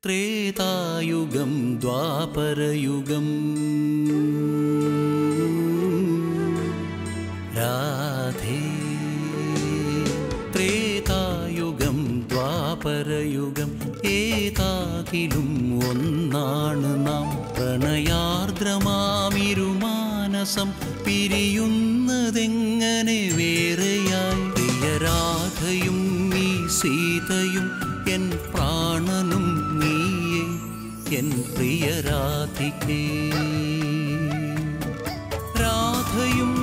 ത്രേതായുഗം ദ്വാപരയുഗം രാധേ ത്രേതായുഗം ദ്വാപരയുഗം ഏതാകിലും ഒന്നാണ് നാം പ്രണയാർദ്രമാമിരുമാനസം പിരിയുന്നതെങ്ങനെ വേറെയായി പ്രിയരാധയും ഈ സീതയും എൻ പ്രാണനും നീയേ എൻ പ്രിയരാധിക്കേ രാധയും